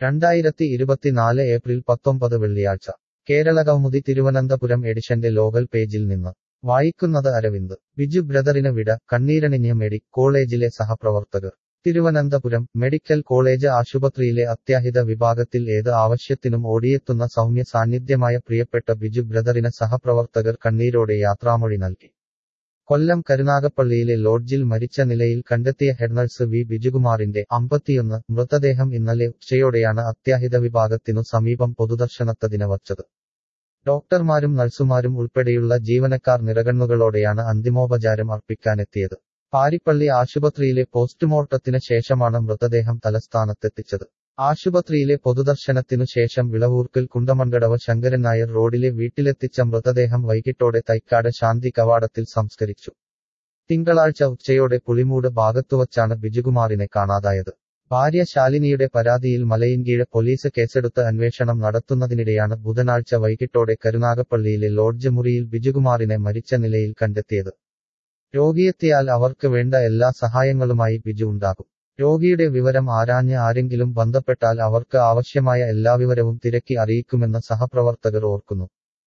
രണ്ടായിരത്തി ഇരുപത്തിനാല് ഏപ്രിൽ പത്തൊമ്പത് വെള്ളിയാഴ്ച കേരളകൗമുദി തിരുവനന്തപുരം എഡിഷന്റെ ലോകൽ പേജിൽ നിന്ന് വായിക്കുന്നത് അരവിന്ദ് ബിജു ബ്രദറിന് വിട കണ്ണീരണിഞ്ഞ് മെഡി കോളേജിലെ സഹപ്രവർത്തകർ തിരുവനന്തപുരം മെഡിക്കൽ കോളേജ് ആശുപത്രിയിലെ അത്യാഹിത വിഭാഗത്തിൽ ഏത് ആവശ്യത്തിനും ഓടിയെത്തുന്ന സൗമ്യ സാന്നിധ്യമായ പ്രിയപ്പെട്ട ബിജു ബ്രദറിന് സഹപ്രവർത്തകർ കണ്ണീരോടെ യാത്രാമൊഴി നൽകി കൊല്ലം കരുനാഗപ്പള്ളിയിലെ ലോഡ്ജിൽ മരിച്ച നിലയിൽ കണ്ടെത്തിയ ഹെഡ്നഴ്സ് വി ബിജുകുമാറിന്റെ അമ്പത്തിയൊന്ന് മൃതദേഹം ഇന്നലെ ഉച്ചയോടെയാണ് അത്യാഹിത വിഭാഗത്തിനു സമീപം പൊതുദർശനത്തതിന് വച്ചത് ഡോക്ടർമാരും നഴ്സുമാരും ഉൾപ്പെടെയുള്ള ജീവനക്കാർ നിറകണ്ണുകളോടെയാണ് അന്തിമോപചാരം അർപ്പിക്കാനെത്തിയത് പാരിപ്പള്ളി ആശുപത്രിയിലെ പോസ്റ്റ്മോർട്ടത്തിന് ശേഷമാണ് മൃതദേഹം തലസ്ഥാനത്തെത്തിച്ചത് ആശുപത്രിയിലെ പൊതുദർശനത്തിനു ശേഷം വിളവൂർക്കൽ കുണ്ടമൺകടവ് ശങ്കരൻ നായർ റോഡിലെ വീട്ടിലെത്തിച്ച മൃതദേഹം വൈകിട്ടോടെ തൈക്കാട് ശാന്തി കവാടത്തിൽ സംസ്കരിച്ചു തിങ്കളാഴ്ച ഉച്ചയോടെ പുളിമൂട് ഭാഗത്തുവച്ചാണ് ബിജുകുമാറിനെ കാണാതായത് ഭാര്യ ശാലിനിയുടെ പരാതിയിൽ മലയിൻകീഴ് പോലീസ് കേസെടുത്ത് അന്വേഷണം നടത്തുന്നതിനിടെയാണ് ബുധനാഴ്ച വൈകിട്ടോടെ കരുനാഗപ്പള്ളിയിലെ ലോഡ്ജ് മുറിയിൽ ബിജുകുമാറിനെ മരിച്ച നിലയിൽ കണ്ടെത്തിയത് രോഗിയെത്തിയാൽ അവർക്ക് വേണ്ട എല്ലാ സഹായങ്ങളുമായി ബിജു ഉണ്ടാകും രോഗിയുടെ വിവരം ആരാഞ്ഞ് ആരെങ്കിലും ബന്ധപ്പെട്ടാൽ അവർക്ക് ആവശ്യമായ എല്ലാ വിവരവും തിരക്കി അറിയിക്കുമെന്ന് സഹപ്രവർത്തകർ ഓർക്കുന്നു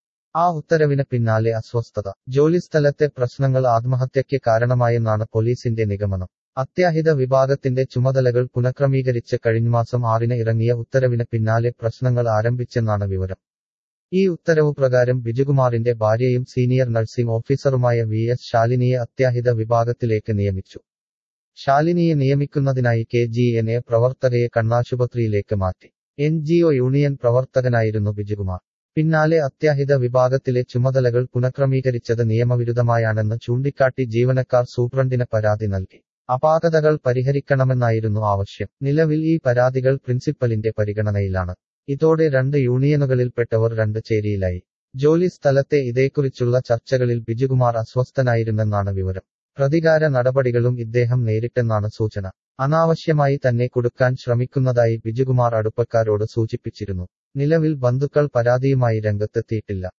ആ ഉത്തരവിന് പിന്നാലെ അസ്വസ്ഥത ജോലിസ്ഥലത്തെ പ്രശ്നങ്ങൾ ആത്മഹത്യയ്ക്ക് കാരണമായെന്നാണ് പോലീസിന്റെ നിഗമനം അത്യാഹിത വിഭാഗത്തിന്റെ ചുമതലകൾ പുനഃക്രമീകരിച്ച് കഴിഞ്ഞമാസം ആറിന് ഇറങ്ങിയ ഉത്തരവിന് പിന്നാലെ പ്രശ്നങ്ങൾ ആരംഭിച്ചെന്നാണ് വിവരം ഈ ഉത്തരവ് പ്രകാരം ബിജുകുമാറിന്റെ ഭാര്യയും സീനിയർ നഴ്സിംഗ് ഓഫീസറുമായ വി എസ് ശാലിനിയെ അത്യാഹിത വിഭാഗത്തിലേക്ക് നിയമിച്ചു ശാലിനിയെ നിയമിക്കുന്നതിനായി കെ ജി എൻ എ പ്രവർത്തകയെ കണ്ണാശുപത്രിയിലേക്ക് മാറ്റി എൻ ജി ഒ യൂണിയൻ പ്രവർത്തകനായിരുന്നു ബിജുകുമാർ പിന്നാലെ അത്യാഹിത വിഭാഗത്തിലെ ചുമതലകൾ പുനഃക്രമീകരിച്ചത് നിയമവിരുദ്ധമായാണെന്ന് ചൂണ്ടിക്കാട്ടി ജീവനക്കാർ സൂപ്രണ്ടിന് പരാതി നൽകി അപാകതകൾ പരിഹരിക്കണമെന്നായിരുന്നു ആവശ്യം നിലവിൽ ഈ പരാതികൾ പ്രിൻസിപ്പലിന്റെ പരിഗണനയിലാണ് ഇതോടെ രണ്ട് യൂണിയനുകളിൽപ്പെട്ടവർ രണ്ട് ചേരിയിലായി ജോലി സ്ഥലത്തെ ഇതേക്കുറിച്ചുള്ള ചർച്ചകളിൽ ബിജുകുമാർ അസ്വസ്ഥനായിരുന്നെന്നാണ് വിവരം പ്രതികാര നടപടികളും ഇദ്ദേഹം നേരിട്ടെന്നാണ് സൂചന അനാവശ്യമായി തന്നെ കൊടുക്കാൻ ശ്രമിക്കുന്നതായി ബിജുകുമാർ അടുപ്പക്കാരോട് സൂചിപ്പിച്ചിരുന്നു നിലവിൽ ബന്ധുക്കൾ പരാതിയുമായി രംഗത്തെത്തിയിട്ടില്ല